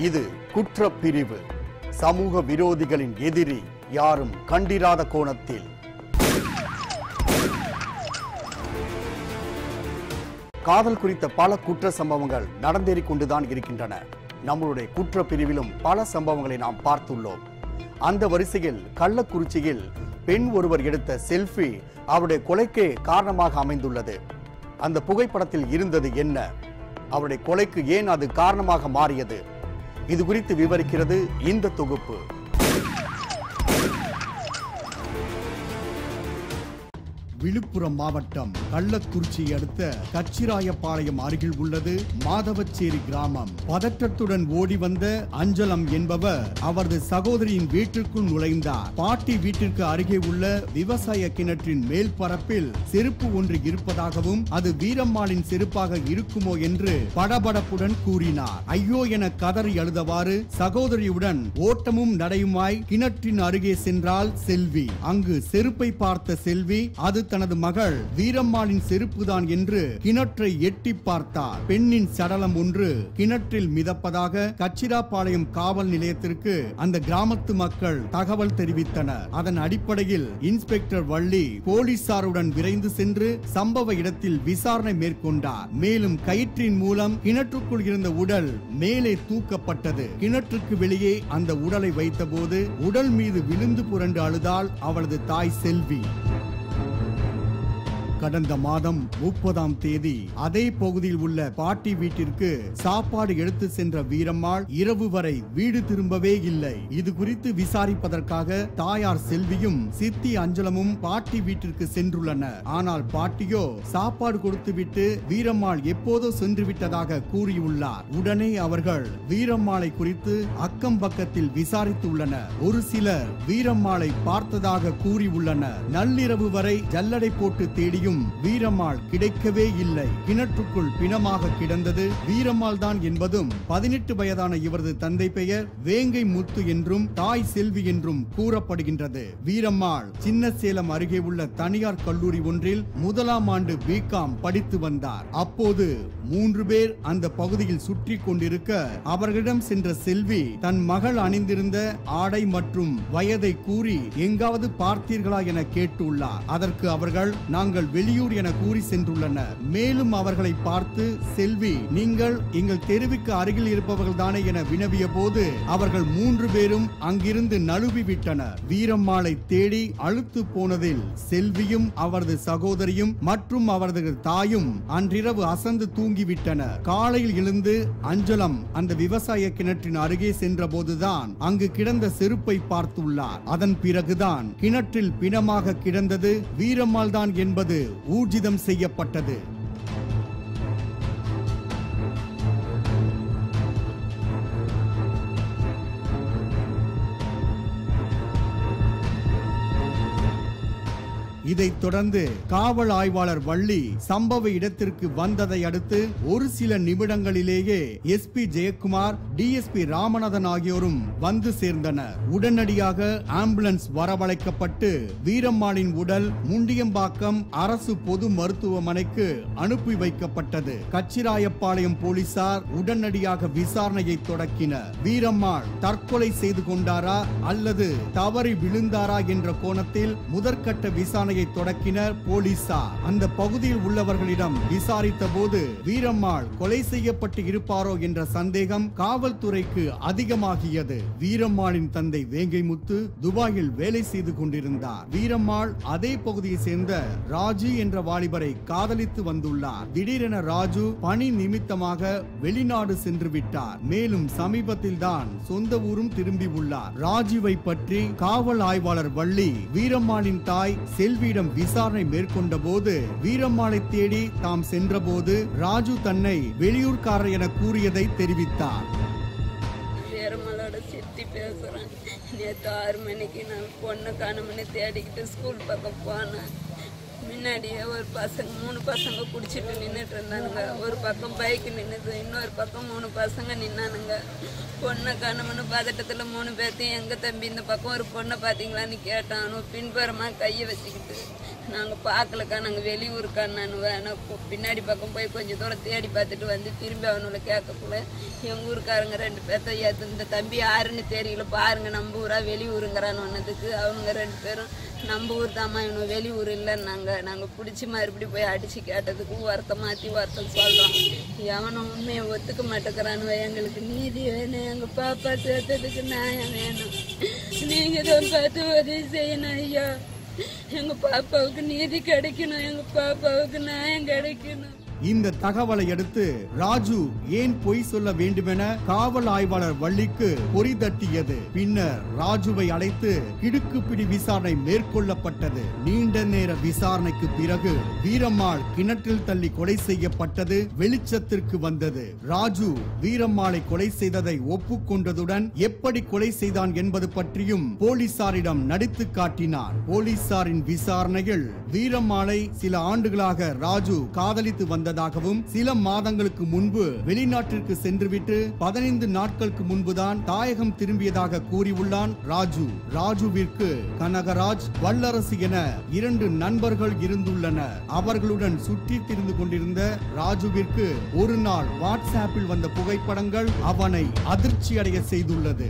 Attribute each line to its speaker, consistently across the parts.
Speaker 1: இது குற்றப்பிரிவு சமூக விரோதிகளின் எதிரி யாரும் கண்டிராத கோணத்தில் காதல் குறித்த பல குற்ற சம்பவங்கள் நடந்தேறிக் கொண்டுதான் இருக்கின்றன நம்மளுடைய குற்ற பிரிவிலும் பல சம்பவங்களை நாம் பார்த்துள்ளோம் அந்த வரிசையில் கள்ளக்குறிச்சியில் பெண் ஒருவர் எடுத்த செல்ஃபி அவருடைய கொலைக்கே காரணமாக அமைந்துள்ளது அந்த புகைப்படத்தில் இருந்தது என்ன அவருடைய கொலைக்கு ஏன் அது காரணமாக மாறியது இது குறித்து விவரிக்கிறது இந்த தொகுப்பு விழுப்புரம் மாவட்டம் கள்ளக்குறிச்சியை அடுத்த கச்சிராயப்பாளையம் அருகில் உள்ளது மாதவச்சேரி கிராமம் பதற்றத்துடன் ஓடி வந்த அஞ்சலம் என்பவர் அவரது சகோதரியின் வீட்டிற்குள் நுழைந்தார் பாட்டி வீட்டிற்கு அருகே உள்ள விவசாய கிணற்றின் மேல் பரப்பில் செருப்பு ஒன்று இருப்பதாகவும் அது வீரம்மாளின் செருப்பாக இருக்குமோ என்று படபடப்புடன் கூறினார் ஐயோ என கதறி அழுதவாறு சகோதரியுடன் ஓட்டமும் நடையுமாய் கிணற்றின் அருகே சென்றால் செல்வி அங்கு செருப்பை பார்த்த செல்வி அது தனது மகள் வீரம்மாளின் செருப்புதான் என்று கிணற்றை எட்டி பார்த்தார் பெண்ணின் சடலம் ஒன்று கிணற்றில் மிதப்பதாக கச்சிராப்பாளையம் காவல் நிலையத்திற்கு அந்த கிராமத்து மக்கள் தகவல் தெரிவித்தனர் அதன் அடிப்படையில் இன்ஸ்பெக்டர் வள்ளி போலீசாருடன் விரைந்து சென்று சம்பவ இடத்தில் விசாரணை மேற்கொண்டார் மேலும் கயிற்றின் மூலம் கிணற்றுக்குள் இருந்த உடல் மேலே தூக்கப்பட்டது கிணற்றுக்கு வெளியே அந்த உடலை வைத்தபோது உடல் மீது விழுந்து புரண்டு அழுதாள் அவளது தாய் செல்வி கடந்த மாதம் முப்பதாம் தேதி அதே பகுதியில் உள்ள பாட்டி வீட்டிற்கு சாப்பாடு எடுத்து சென்ற வீரம்மாள் இரவு வரை வீடு திரும்பவே இல்லை இது குறித்து விசாரிப்பதற்காக தாயார் செல்வியும் சித்தி அஞ்சலமும் பாட்டி வீட்டிற்கு சென்றுள்ளனர் ஆனால் பாட்டியோ சாப்பாடு கொடுத்துவிட்டு வீரம்மாள் எப்போதோ சென்று விட்டதாக கூறியுள்ளார் உடனே அவர்கள் வீரம்மாளை குறித்து அக்கம் பக்கத்தில் விசாரித்துள்ளனர் ஒரு சிலர் வீரம்மாளை பார்த்ததாக கூறியுள்ளனர் நள்ளிரவு வரை ஜல்லடை போட்டு தேடியும் வீரம்மாள் கிடைக்கவே இல்லை கிணற்றுக்குள் பிணமாக கிடந்தது வீரம்மாள் தான் என்பதும் பதினெட்டு வயதான இவரது தந்தை பெயர் வேங்கை முத்து என்றும் தாய் செல்வி என்றும் கூறப்படுகின்றது வீரம்மாள் சின்ன சேலம் அருகே உள்ள தனியார் கல்லூரி ஒன்றில் முதலாம் ஆண்டு பிகாம் படித்து வந்தார் அப்போது மூன்று பேர் அந்த பகுதியில் சுற்றி கொண்டிருக்க அவர்களிடம் சென்ற செல்வி தன் மகள் அணிந்திருந்த ஆடை மற்றும் வயதை கூறி எங்காவது பார்த்தீர்களா என கேட்டுள்ளார் அதற்கு அவர்கள் நாங்கள் வெளியூர் என கூறி சென்றுள்ளனர் மேலும் அவர்களை பார்த்து செல்வி நீங்கள் எங்கள் தெருவுக்கு அருகில் இருப்பவர்கள் தானே என வினவிய போது அவர்கள் மூன்று பேரும் அங்கிருந்து நழுவி விட்டனர் வீரம்மாளை தேடி அழுத்து போனதில் செல்வியும் அவரது சகோதரியும் மற்றும் அவரது தாயும் அன்றிரவு அசந்து தூங்கிவிட்டனர் காலையில் எழுந்து அஞ்சலம் அந்த விவசாய கிணற்றின் அருகே சென்ற போதுதான் அங்கு கிடந்த செருப்பை பார்த்துள்ளார் அதன் பிறகுதான் கிணற்றில் பிணமாக கிடந்தது வீரம்மாள் தான் என்பது ஊர்ஜிதம் செய்யப்பட்டது இதைத் தொடர்ந்து காவல் ஆய்வாளர் வள்ளி சம்பவ இடத்திற்கு வந்ததை அடுத்து ஒரு சில நிமிடங்களிலேயே எஸ்பி ஜெயக்குமார் டிஎஸ்பி ராமநாதன் ஆகியோரும் வந்து சேர்ந்தனர் உடனடியாக ஆம்புலன்ஸ் வரவழைக்கப்பட்டு வீரம்மாளின் உடல் முண்டியம்பாக்கம் அரசு பொது மருத்துவமனைக்கு அனுப்பி வைக்கப்பட்டது கச்சிராயப்பாளையம் போலீசார் உடனடியாக விசாரணையை தொடக்கினர் வீரம்மாள் தற்கொலை செய்து கொண்டாரா அல்லது தவறி விழுந்தாரா என்ற கோணத்தில் முதற்கட்ட விசாரணையை தொடக்கினர் போலீசார் அந்த பகுதியில் உள்ளவர்களிடம் விசாரித்த போது வீரம்மாள் கொலை செய்யப்பட்டு இருப்பாரோ என்ற சந்தேகம் காவல்துறைக்கு அதிகமாகியது வீரம்மாளின் தந்தை வேங்கைமுத்து துபாயில் வேலை செய்து கொண்டிருந்தார் வீரம்மாள் அதே பகுதியை சேர்ந்த ராஜு என்ற வாலிபரை காதலித்து வந்துள்ளார் திடீரென ராஜு பணி நிமித்தமாக வெளிநாடு சென்று விட்டார் மேலும் சமீபத்தில் தான் சொந்த ஊரும் திரும்பி உள்ளார் ராஜுவை பற்றி காவல் ஆய்வாளர் வள்ளி வீரம்மாளின் தாய் செல்வியிடம் விசாரணை மேற்கொண்ட போது வீரம்மாளை தேடி தாம் சென்றபோது ராஜு தன்னை வெளியூர்காரர் என கூறியதை தெரிவித்தார்
Speaker 2: வீரமலோட சித்தி பேசுகிறேன் நேற்று ஆறு மணிக்கு நான் பொண்ணை காணும்னு தேடிக்கிட்டு ஸ்கூல் பக்கம் போனேன் முன்னாடியே ஒரு பசங்க மூணு பசங்க குடிச்சிட்டு நின்றுட்டு இருந்தானுங்க ஒரு பக்கம் பைக் நின்றுது இன்னொரு பக்கம் மூணு பசங்க நின்னானுங்க பொண்ணை காணும்னு பதட்டத்தில் மூணு பேர்த்தையும் எங்கள் தம்பி இந்த பக்கம் ஒரு பொண்ணை பார்த்தீங்களான்னு கேட்டானு பின்புறமாக கையை வச்சுக்கிட்டு நாங்கள் பார்க்கலக்கா நாங்கள் வெளியூருக்கான்னு வேணாம் பின்னாடி பக்கம் போய் கொஞ்சம் தூரம் தேடி பார்த்துட்டு வந்து திரும்பி அவனுல கேட்கக்குள்ள எங்கள் ஊருக்காரங்க ரெண்டு பேர்த்த ஏத்து இந்த தம்பி யாருன்னு தெரியல பாருங்க நம்ம ஊரா வெளியூருங்கிறான்னு ஒன்னதுக்கு அவங்க ரெண்டு பேரும் நம்ம ஊர் தாம்மா இவனு வெளியூர் இல்லைன்னாங்க நாங்கள் பிடிச்சி மறுபடி போய் அடித்து கேட்டதுக்கு ஒருத்த மாற்றி ஒருத்தன் சொல்கிறோம் எவனும் உண்மையை ஒத்துக்க மாட்டேங்கிறானு எங்களுக்கு நீதி வேணும் எங்கள் பாப்பா சேர்த்ததுக்கு நியாயம் வேணும் நீங்கள் தான் பார்த்து உதவி செய்யணும் ஐயா எங்க பாப்பாவுக்கு நீதி கிடைக்கணும் எங்க பாப்பாவுக்கு நியாயம் கிடைக்கணும்
Speaker 1: இந்த தகவலை அடுத்து ராஜு ஏன் பொய் சொல்ல வேண்டுமென காவல் ஆய்வாளர் வள்ளிக்கு பொறி தட்டியது பின்னர் ராஜுவை அழைத்து கிடுக்குப்பிடி விசாரணை மேற்கொள்ளப்பட்டது நீண்ட நேர விசாரணைக்கு பிறகு வீரம்மாள் கிணற்றில் தள்ளி கொலை செய்யப்பட்டது வெளிச்சத்திற்கு வந்தது ராஜு வீரம்மாளை கொலை செய்ததை ஒப்புக்கொண்டதுடன் எப்படி கொலை செய்தான் என்பது பற்றியும் போலீசாரிடம் நடித்து காட்டினார் போலீசாரின் விசாரணையில் வீரம்மாளை சில ஆண்டுகளாக ராஜு காதலித்து வந்ததாகவும் சில மாதங்களுக்கு முன்பு வெளிநாட்டிற்கு சென்றுவிட்டு பதினைந்து நாட்களுக்கு முன்புதான் தாயகம் திரும்பியதாக கூறியுள்ளான் ராஜு ராஜுவிற்கு கனகராஜ் வல்லரசு என இரண்டு நண்பர்கள் இருந்துள்ளனர் அவர்களுடன் சுற்றி திரிந்து கொண்டிருந்த ராஜுவிற்கு ஒரு நாள் வாட்ஸ்ஆப்பில் வந்த புகைப்படங்கள் அவனை அதிர்ச்சியடைய செய்துள்ளது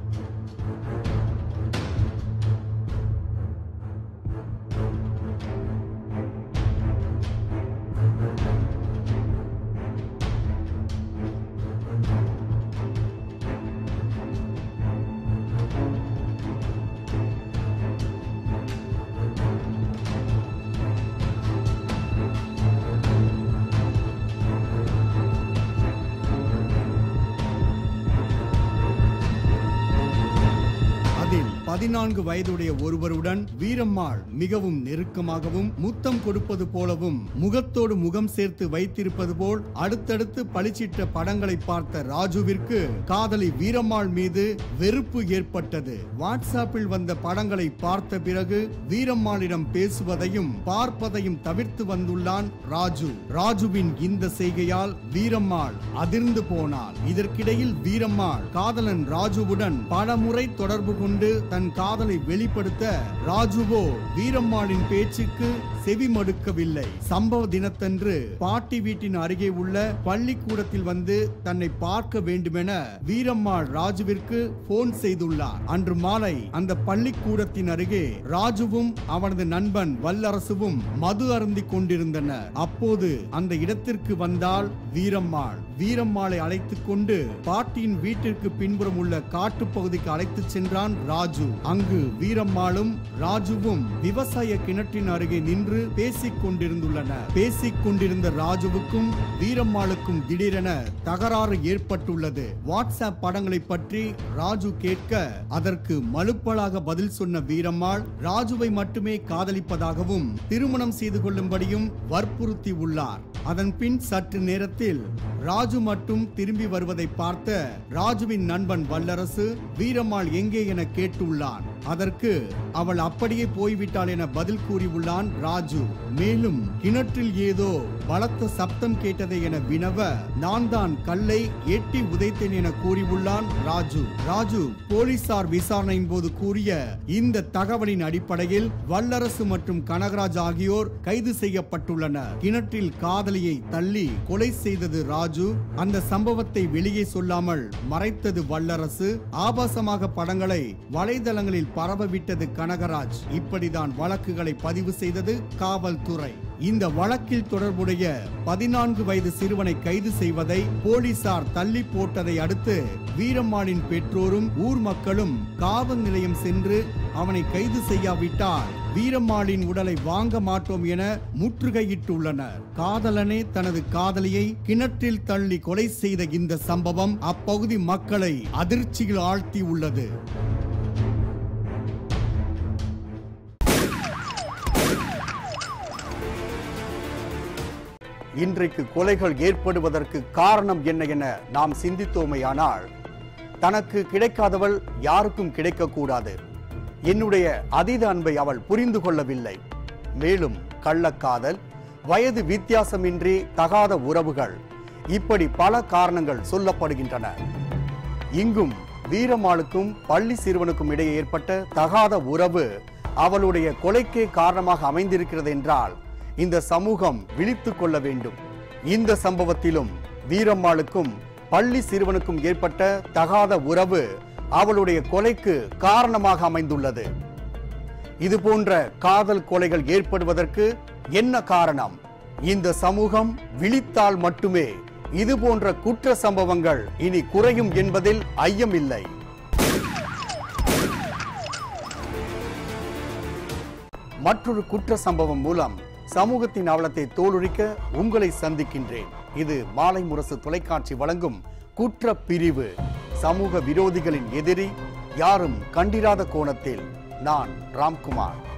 Speaker 1: அதில் பதினான்கு வயதுடைய ஒருவருடன் வீரம்மாள் மிகவும் நெருக்கமாகவும் முத்தம் கொடுப்பது போலவும் முகத்தோடு முகம் சேர்த்து வைத்திருப்பது போல் அடுத்தடுத்து பளிச்சிட்ட படங்களை பார்த்த ராஜுவிற்கு காதலி வீரம்மாள் மீது வெறுப்பு ஏற்பட்டது வாட்ஸ்ஆப்பில் வந்த படங்களை பார்த்த பிறகு வீரம்மாளிடம் பேசுவதையும் பார்ப்பதையும் தவிர்த்து வந்துள்ளான் ராஜு ராஜுவின் இந்த செய்கையால் வீரம்மாள் அதிர்ந்து போனாள் இதற்கிடையில் வீரம்மாள் காதலன் ராஜுவுடன் பலமுறை தொடர்பு கொண்டு தன் காதலை வெளிப்படுத்த ராஜுவோ வீரம்மாளின் பேச்சுக்கு செவி மடுக்கவில்லை சம்பவ தினத்தன்று பாட்டி வீட்டின் அருகே உள்ள பள்ளிக்கூடத்தில் வந்து தன்னை பார்க்க வேண்டுமென வீரம்மாள் ராஜுவிற்கு போன் செய்துள்ளார் அன்று மாலை அந்த பள்ளிக்கூடத்தின் அருகே ராஜுவும் அவனது நண்பன் வல்லரசுவும் மது அருந்திக் கொண்டிருந்தனர் அப்போது அந்த இடத்திற்கு வந்தால் வீரம்மாள் வீரம்மாளை அழைத்துக் கொண்டு பாட்டியின் வீட்டிற்கு பின்புறம் உள்ள காட்டுப் பகுதிக்கு அழைத்துச் சென்றான் ராஜு அங்கு வீரம்மாளும் ராஜுவும் விவசாய கிணற்றின் அருகே நின்று பேசிக் கொண்டிருந்துள்ளனர் பேசிக் கொண்டிருந்த ராஜுவுக்கும் வீரம்மாளுக்கும் திடீரென தகராறு ஏற்பட்டுள்ளது வாட்ஸ்அப் படங்களை பற்றி ராஜு கேட்க அதற்கு மலுப்பலாக பதில் சொன்ன வீரம்மாள் ராஜுவை மட்டுமே காதலிப்பதாகவும் திருமணம் செய்து கொள்ளும்படியும் வற்புறுத்தி உள்ளார் அதன் பின் சற்று நேரத்தில் ராஜு மட்டும் திரும்பி வருவதை பார்த்த ராஜுவின் நண்பன் வல்லரசு வீரம்மாள் எங்கே என கேட்டுள்ளான் அதற்கு அவள் அப்படியே போய்விட்டாள் என பதில் கூறியுள்ளான் ராஜு மேலும் கிணற்றில் ஏதோ பலத்த சப்தம் கேட்டதை என வினவ நான் தான் கல்லை எட்டி உதைத்தேன் என கூறியுள்ளான் ராஜு ராஜு போலீசார் விசாரணையின் போது கூறிய இந்த தகவலின் அடிப்படையில் வல்லரசு மற்றும் கனகராஜ் ஆகியோர் கைது செய்யப்பட்டுள்ளனர் கிணற்றில் காதலியை தள்ளி கொலை செய்தது ராஜு அந்த சம்பவத்தை வெளியே சொல்லாமல் மறைத்தது வல்லரசு ஆபாசமாக படங்களை வலைதளங்களில் பரவவிட்டது கனகராஜ் இப்படிதான் வழக்குகளை பதிவு செய்தது காவல்துறை இந்த வழக்கில் தொடர்புடைய பதினான்கு வயது சிறுவனை கைது செய்வதை போலீசார் தள்ளி போட்டதை அடுத்து வீரம்மாளின் பெற்றோரும் ஊர் மக்களும் காவல் நிலையம் சென்று அவனை கைது செய்யாவிட்டால் வீரம்மாளின் உடலை வாங்க மாட்டோம் என முற்றுகையிட்டுள்ளனர் காதலனே தனது காதலியை கிணற்றில் தள்ளி கொலை செய்த இந்த சம்பவம் அப்பகுதி மக்களை அதிர்ச்சியில் ஆழ்த்தி உள்ளது இன்றைக்கு கொலைகள் ஏற்படுவதற்கு காரணம் என்ன என நாம் சிந்தித்தோமையானால் தனக்கு கிடைக்காதவள் யாருக்கும் கிடைக்கக்கூடாது என்னுடைய அதீத அன்பை அவள் புரிந்து கொள்ளவில்லை மேலும் கள்ளக்காதல் வயது வித்தியாசமின்றி தகாத உறவுகள் இப்படி பல காரணங்கள் சொல்லப்படுகின்றன இங்கும் வீரம்மாளுக்கும் பள்ளி சிறுவனுக்கும் இடையே ஏற்பட்ட தகாத உறவு அவளுடைய கொலைக்கே காரணமாக அமைந்திருக்கிறது என்றால் இந்த சமூகம் விழித்துக் கொள்ள வேண்டும் இந்த சம்பவத்திலும் வீரம்மாளுக்கும் பள்ளி சிறுவனுக்கும் ஏற்பட்ட தகாத உறவு அவளுடைய கொலைக்கு காரணமாக அமைந்துள்ளது இது போன்ற காதல் கொலைகள் ஏற்படுவதற்கு என்ன காரணம் இந்த சமூகம் விழித்தால் மட்டுமே இது போன்ற குற்ற சம்பவங்கள் இனி குறையும் என்பதில் ஐயமில்லை மற்றொரு குற்ற சம்பவம் மூலம் சமூகத்தின் அவலத்தை தோலுரிக்க உங்களை சந்திக்கின்றேன் இது மாலை முரசு தொலைக்காட்சி வழங்கும் குற்ற பிரிவு சமூக விரோதிகளின் எதிரி யாரும் கண்டிராத கோணத்தில் நான் ராம்குமார்